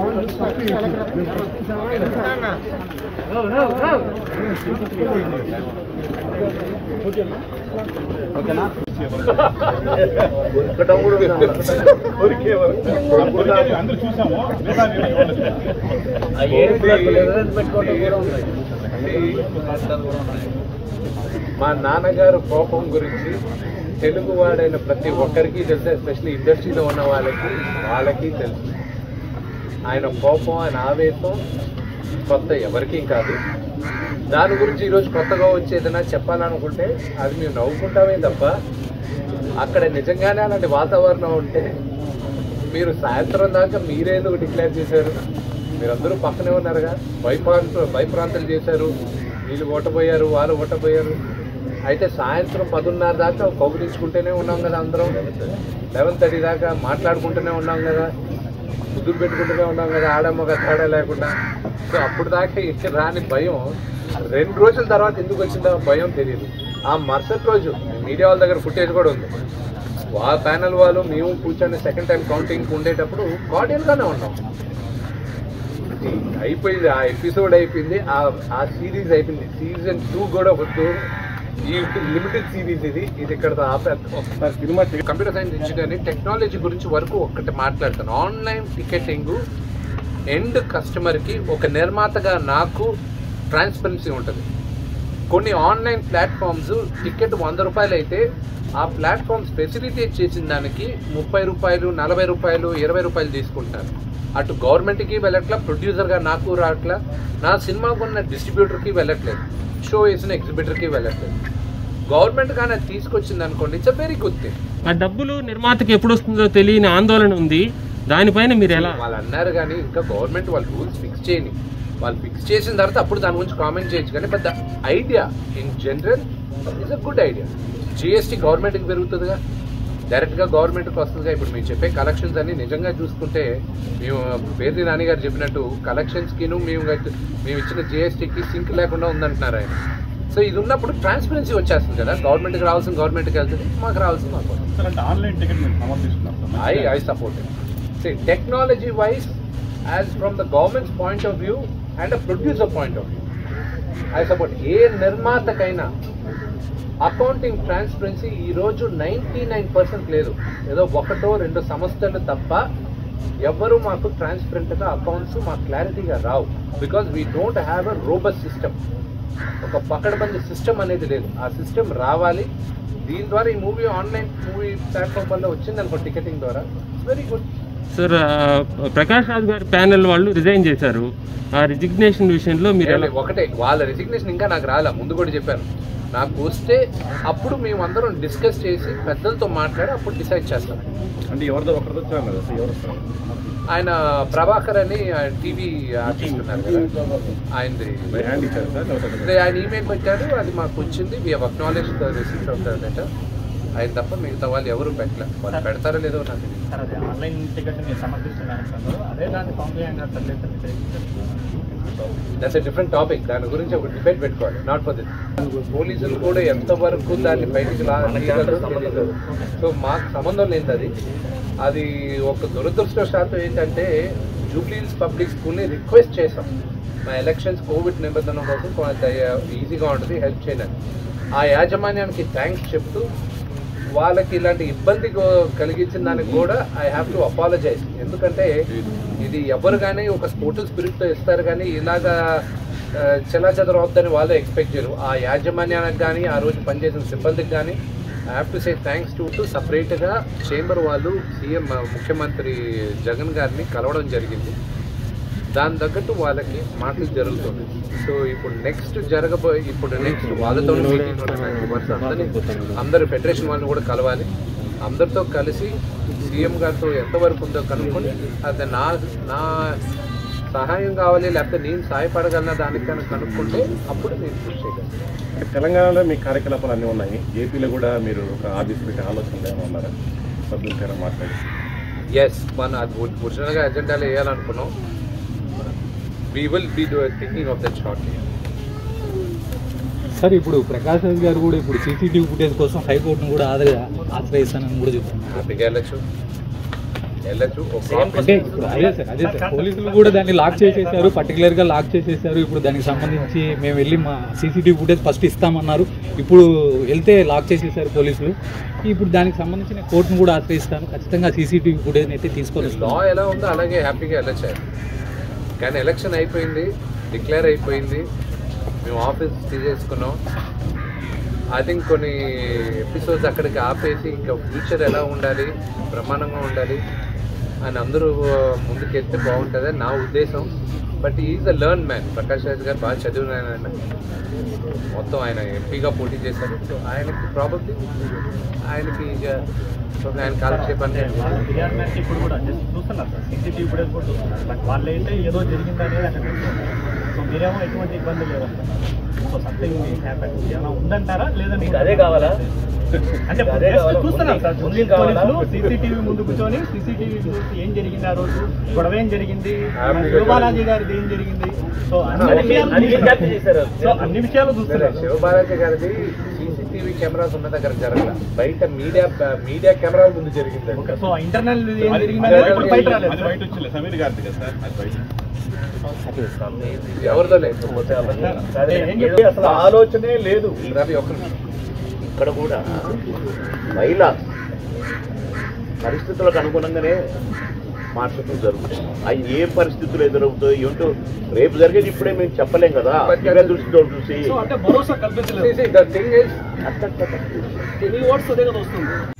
అందరూ చూసాము మేధావి మా నాన్నగారు కోపం గురించి తెలుగు వాడైన ప్రతి ఒక్కరికి తెలుసు ఎస్పెషల్లీ ఇండస్ట్రీలో ఉన్న వాళ్ళకి వాళ్ళకి తెలుసు ఆయన కోపం ఆయన ఆవేశం కొత్త ఎవరికీ కాదు దాని గురించి ఈరోజు కొత్తగా వచ్చి ఏదైనా చెప్పాలనుకుంటే అది మేము నవ్వుకుంటామే తప్ప అక్కడ నిజంగానే అలాంటి వాతావరణం ఉంటే మీరు సాయంత్రం దాకా మీరేందుకు డిక్లేర్ చేశారు మీరందరూ పక్కనే ఉన్నారుగా భయప్రాంత భయప్రాంతాలు చేశారు వీళ్ళు ఓటపోయారు వాళ్ళు ఓటపోయారు అయితే సాయంత్రం పదున్నర దాకా కౌగులించుకుంటూనే ఉన్నాం కదా అందరం లెవెన్ థర్టీ దాకా మాట్లాడుకుంటూనే ఉన్నాం కదా ముద్దులు పెట్టుకుంటూనే ఉన్నాం కదా ఆడమ్మగా తేడా లేకుండా సో అప్పుడు దాకా ఇక రాని భయం రెండు రోజుల తర్వాత ఎందుకు వచ్చిందో ఆ భయం తెలియదు ఆ మరుసటి రోజు మీడియా వాళ్ళ దగ్గర ఫుటేజ్ కూడా ఉంది ఆ ప్యానల్ వాళ్ళు మేము కూర్చొని సెకండ్ టైం కౌంటింగ్ ఉండేటప్పుడు గార్డియన్గానే ఉన్నాం ఇది అయిపోయింది ఆ ఎపిసోడ్ అయిపోయింది ఆ ఆ సిరీస్ అయిపోయింది సీజన్ టూ కూడా వద్దు ఈ లిమిటెడ్ సిరీస్ ఇది ఇది ఇక్కడ ఆపేస్తాం cinema computer science engineering technology గురించి వరకు ఒక్కటి మాట్లాడతాను ఆన్లైన్ టికెటింగ్ ఎండ్ కస్టమర్కి ఒక నిర్మాతగా నాకు ట్రాన్స్పరెన్సీ ఉంటుంది కొన్ని ఆన్లైన్ ప్లాట్ఫామ్స్ టికెట్ వంద రూపాయలు అయితే ఆ ప్లాట్ఫామ్స్ ఫెసిలిటేట్ చేసిన దానికి ముప్పై రూపాయలు నలభై రూపాయలు ఇరవై రూపాయలు తీసుకుంటారు అటు గవర్నమెంట్కి వెళ్ళట్లా ప్రొడ్యూసర్గా నాకు రావట్లా నా సినిమాకు ఉన్న డిస్ట్రిబ్యూటర్కి వెళ్ళట్లేదు షో వేసిన ఎగ్జిబిటర్కి వెళ్ళట్లేదు గవర్నమెంట్ కానీ అది తీసుకొచ్చింది అనుకోండి it's a very good thing ఆ డబ్బులు నిర్మాతకి ఎప్పుడు వస్తుందో తెలియని ఆందోళన ఉంది దానిపైన మీరు ఎలా వాళ్ళు అన్నారు కానీ ఇంకా గవర్నమెంట్ వాళ్ళు రూల్స్ ఫిక్స్ చేయని వాళ్ళు ఫిక్స్ చేసిన తర్వాత అప్పుడు దాని గురించి కామెంట్ చేయొచ్చు కానీ but the idea in general is a good idea GST గవర్నమెంట్కి పెరుగుతుందిగా డైరెక్ట్గా గవర్నమెంట్కి వస్తుందిగా ఇప్పుడు మీరు చెప్పే కలెక్షన్స్ అన్ని నిజంగా చూసుకుంటే మేము పేర్ని నాని గారు చెప్పినట్టు కలెక్షన్స్కిను మేము గట్- మేము ఇచ్చిన జిఎస్టీకి సింక్ లేకుండా ఉందంటున్నారు ఆయన సో ఇది ఉన్నప్పుడు ట్రాన్స్పరెన్సీ వచ్చేస్తుంది కదా గవర్నమెంట్కి రావాల్సిన గవర్నమెంట్కి వెళ్తుంది మాకు రావాల్సింది మాకు వస్తుంది. సార్ అంటే ఆన్లైన్ టికెట్ మీరు సమర్పిస్తున్నారు sir I, I support it. See, technology wise, as from the government's point of view and a producer point of view, I support ఏ నిర్మాతకైనా అకౌంటింగ్ ట్రాన్స్పరెన్సీ ఈ రోజు నైంటీ నైన్ పర్సెంట్ లేదు ఏదో ఒకటో రెండు సంస్థలు తప్ప ఎవ్వరూ మాకు ట్రాన్స్పరెంట్గా అకౌంట్స్ మాకు క్లారిటీగా రావు because we don't have a robust system ఒక పకడ్బందీ సిస్టమ్ అనేది లేదు ఆ సిస్టమ్ రావాలి దీని ద్వారా ఈ మూవీ ఆన్లైన్ మూవీ ప్లాట్ఫామ్ వల్ల వచ్చింది అనుకో టికెటింగ్ ద్వారా వెరీ గుడ్ సార్ ఆ, ప్రకాష్ రాజ్ గారి ప్యానెల్ వాళ్ళు రిజైన్ చేశారు ఆ రిజిగ్నేషన్ విషయంలో మీరు ఎలా ఒకటే వాళ్ళ రెసిగ్నేషన్ ఇంకా నాకు రాలే ముందు కూడా చెప్పాను నాకు వస్తే అప్పుడు మేము అందరం డిస్కస్ చేసి పెద్దలతో మాట్లాడి అప్పుడు డిసైడ్ చేస్తాం అంటే ఎవరిదో ఒకరితో వచ్చారు కదా సార్ ఎవరు వస్తారు ఆయన ప్రభాకర్ అని టీవీ ఆర్టిస్ట్ ఉన్నారు కదా ఆయనది బై హ్యాండ్ ఇచ్చారు సార్ లేకపోతే అదే ఆయన ఈమెయిల్ పెట్టారు అది మాకు వచ్చింది we acknowledge the receipt of the letter ఆయన తప్ప మిగతా వాళ్ళు ఎవరు పెట్టలే వాళ్ళు పెడతారో లేదో నాకు తెలియదు. సార్ అదే ఆన్లైన్ టికెట్ మీరు సమర్పిస్తున్నారు అదే దాన్ని పవన్ కళ్యాణ్ గారు తరలిస్తారు దట్స్ ఎ డిఫరెంట్ టాపిక్ దాని గురించి ఒక డిబేట్ పెట్టుకోవాలి నాట్ ఫర్ దిస్ పోలీసులు కూడా ఎంతవరకు దాన్ని బయటికి రాగలరు సో మాకు సంబంధం లేదు అది అది ఒక దురదృష్టవశాత్తు ఏంటంటే జూబ్లీస్ పబ్లిక్ స్కూల్ని రిక్వెస్ట్ చేసాం మా ఎలక్షన్స్ కోవిడ్ నిబంధన కోసం కొంత ఈజీగా ఉంటుంది హెల్ప్ చేయడానికి ఆ యాజమాన్యానికి థ్యాంక్స్ చెప్తూ వాళ్ళకి ఇలాంటి ఇబ్బంది కో- కలిగించిన దానికి కూడా ఐ హ్యావ్ టు అపాలజైజ్ ఎందుకంటే ఇది ఎవరు కానీ ఒక స్పోర్ట్స్ స్పిరిట్తో ఇస్తారు కానీ ఇలాగా చెలా చెదరు అవుతుందని వాళ్ళు ఎక్స్పెక్ట్ చేయరు ఆ యాజమాన్యానికి కానీ ఆ రోజు పనిచేసిన సిబ్బందికి కానీ I have to say thanks to to సపరేట్గా చేంబర్ వాళ్ళు సీఎం ముఖ్యమంత్రి జగన్ గారిని కలవడం జరిగింది దాని తగ్గట్టు వాళ్ళకి మాటలు జరుగుతుంది సో ఇప్పుడు నెక్స్ట్ జరగబో ఇప్పుడు నెక్స్ట్ వాళ్ళతో మీటింగ్ అందరినీ అందరు ఫెడరేషన్ వాళ్ళని కూడా కలవాలి అందరితో కలిసి సీఎం గారితో ఎంతవరకు ఉందో కనుక్కొని అది నా నా సహాయం కావాలి లేకపోతే నేను సహాయపడగలన దానికి కనుక కనుక్కుంటే అప్పుడు నేను కృషి చేయగలను తెలంగాణలో మీ కార్యకలాపాలు అన్నీ ఉన్నాయి ఏపీలో కూడా మీరు ఒక ఆఫీస్ పెట్టే ఆలోచన ఏమైనా ఉన్నారా సభ్యులతో మాట్లాడి ఎస్ మన అది ఒరిజినల్గా ఎజెండాలో వేయాలనుకున్నాం we will be thinking of that short sir ఇప్పుడు ప్రకాష్ రాజ్ గారు కూడా ఇప్పుడు సీసీటీవీ ఫుటేజ్ కోసం హైకోర్టును కూడా ఆదర ఆశ్రయిస్తానని కూడా చెప్తున్నారు హ్యాపీగా వెళ్ళచ్చు వెళ్ళచ్చు ఒక అంటే ఇప్పుడు అదే సార్ అదే సార్ పోలీసులు కూడా దాన్ని లాక్ చేసేసారు పర్టికులర్ గా లాక్ చేసేసారు ఇప్పుడు దానికి సంబంధించి మేము వెళ్ళి మా సీసీటీవీ ఫుటేజ్ ఫస్ట్ ఇస్తామన్నారు ఇప్పుడు వెళ్తే లాక్ చేసేసారు పోలీసులు ఇప్పుడు దానికి సంబంధించిన కోర్టును కూడా ఆశ్రయిస్తాను ఖచ్చితంగా సీసీటీవీ ఫుటేజ్ అయితే తీసుకొని లా వస్తాం ఎలా ఉందో అలాగే హ్యాపీగా వెళ్ళొచ్చారు కానీ ఎలక్షన్ అయిపోయింది డిక్లేర్ అయిపోయింది మేము ఆఫీస్ తీసేసుకున్నాం ఐ థింక్ కొన్ని ఎపిసోడ్స్ అక్కడికి ఆపేసి ఇంకా ఫ్యూచర్ ఎలా ఉండాలి బ్రహ్మాండంగా ఉండాలి అని అందరూ ముందుకెళ్తే బాగుంటుంది నా ఉద్దేశం but is a learned man Prakash Raj garu బాగా చదివిన ఆయన మొత్తం ఆయన ఎంపీగా పోటీ చేశారు సో ఆయనకి ప్రాబబ్లీ ఆయనకి ఇక ఆయన కాలక్షేపాన్ని ఫిర్యాదు మేరకు ఇప్పుడు కూడా జస్ట్ చూస్తున్నారు సార్ సీసీటీవీ ఫుటేజ్ కూడా చూస్తున్నారు బట్ వాళ్ళు అయితే ఏదో జరిగింది అనేది అక్కడ తెలుస్తుంది సో మీరేమో ఎటువంటి ఇబ్బంది లేదంటున్నారు సో సంథింగ్ హ్యాపెన్ ఏమైనా ఉందంటారా లేదంటే అదే కావాలా అంటే అదే just కావాలా? చూస్తున్నారు సార్ ముందు కావాలా? సీసీటీవీ ముందు కూర్చొని సీసీటీవీ చూసి ఏం జరిగింది ఆ రోజు గొడవ ఏం జరిగింది Happy శివబాలాజీ గారిది ఏం జరిగింది సో అన్ని అది విషయాలు అది ఏం వ్యాప్తి చేశారు? సో అన్ని విషయాలు చూస్తున్నారు శివబాలాజీ గారిది సీసీటీవీ కెమెరాస్ ఉన్న దగ్గర జరగల బయట మీడియా మీడియా కెమెరాల ముందు జరిగింది ఓకే సో ఇంటర్నల్ ఏం జరిగింది అనేది ఇప్పుడు బయట రాలేదు సార్. ఎవరిదో లేదు కాదు, ఏం ఏది అసలు ఆలోచనే లేదు రవి ఒక్క నిమిషం. ఇక్కడ కూడా మహిళ పరిస్థితులకు అనుగుణంగానే మార్చడం జరుగుతుంది అవి ఏ పరిస్థితులు ఎదురవుతాయి ఏంటో రేపు జరిగేది ఇప్పుడే మేము చెప్పలేం కదా ఇవే దృష్టితో చూసి సో అంటే భరోసా కల్పించలేదు See, see, the thing is, అట్ట అట్ట అట్ట. ఎన్ని ఓట్స్ అదే కదా వస్తుంది